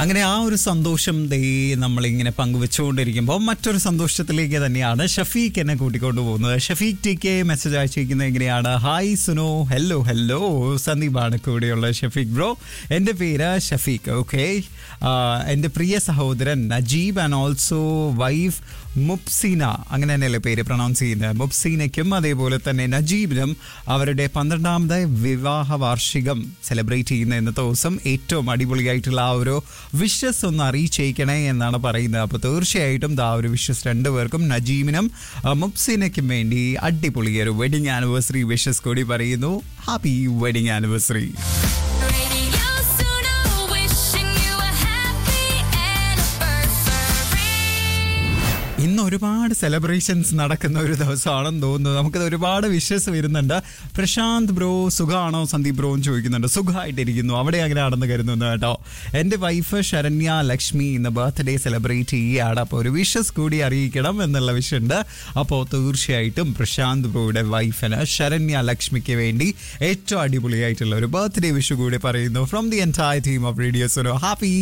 അങ്ങനെ ആ ഒരു സന്തോഷം ദേ നമ്മളിങ്ങനെ പങ്കുവെച്ചുകൊണ്ടിരിക്കുമ്പോൾ മറ്റൊരു സന്തോഷത്തിലേക്ക് തന്നെയാണ് ഷഫീഖ് എന്നെ കൂട്ടിക്കൊണ്ടു പോകുന്നത് ഷഫീഖ് ടി കെ മെസ്സേജ് അയച്ചിരിക്കുന്നത് എങ്ങനെയാണ് ഹായ് സുനോ ഹലോ ഹലോ സന്ദീപാണ് കൂടെയുള്ള ഷഫീഖ് ബ്രോ എൻ്റെ പേര് ഷഫീഖ് ഓക്കെ എൻ്റെ പ്രിയ സഹോദരൻ Najeeb and also wife Mupseena അങ്ങനെ തന്നെയല്ലേ പേര് പ്രൊണൗൺസ് ചെയ്യുന്നത് മുപ്സീനയ്ക്കും അതേപോലെ തന്നെ നജീബിനും അവരുടെ പന്ത്രണ്ടാമത്തെ വിവാഹ വാർഷികം സെലിബ്രേറ്റ് ചെയ്യുന്ന ഇന്നത്തെ ദിവസം ഏറ്റവും അടിപൊളിയായിട്ടുള്ള ആ ഒരു വിഷസ് ഒന്ന് അറിയിച്ചേക്കണേ എന്നാണ് പറയുന്നത് അപ്പോൾ തീർച്ചയായിട്ടും ദാ ഒരു വിഷസ് രണ്ടുപേർക്കും നജീബിനും ആ, മുപ്സീനയ്ക്കും വേണ്ടി അടിപൊളി ഒരു വെഡിങ് ആനിവേഴ്സറി വിഷസ് കൂടി പറയുന്നു happy wedding anniversary Radio Suno, wishing you a happy anniversary. ഇന്ന് ഒരുപാട് സെലിബ്രേഷൻസ് നടക്കുന്ന ഒരു ദിവസമാണെന്ന് തോന്നുന്നു നമുക്കത് ഒരുപാട് വിഷസ് വരുന്നുണ്ട് പ്രശാന്ത് ബ്രോ സുഖമാണോ സന്ദീപ് ബ്രോ എന്ന് ചോദിക്കുന്നുണ്ട് സുഖമായിട്ടിരിക്കുന്നു അവിടെ അങ്ങനെയാണെന്ന് കരുതുന്നു കേട്ടോ എൻ്റെ വൈഫ് ശരണ്യ ലക്ഷ്മി ഇന്ന് ബർത്ത്ഡേ സെലിബ്രേറ്റ് ചെയ്യുകയാണ് അപ്പോൾ ഒരു വിഷസ് കൂടി അറിയിക്കണം എന്നുള്ള വിഷയമുണ്ട് അപ്പോൾ തീർച്ചയായിട്ടും പ്രശാന്ത് ബ്രോയുടെ വൈഫിന് ശരണ്യ ലക്ഷ്മിക്ക് വേണ്ടി ഏറ്റവും അടിപൊളിയായിട്ടുള്ള ഒരു ബർത്ത്ഡേ വിഷു കൂടി പറയുന്നു from the entire team of radio so happy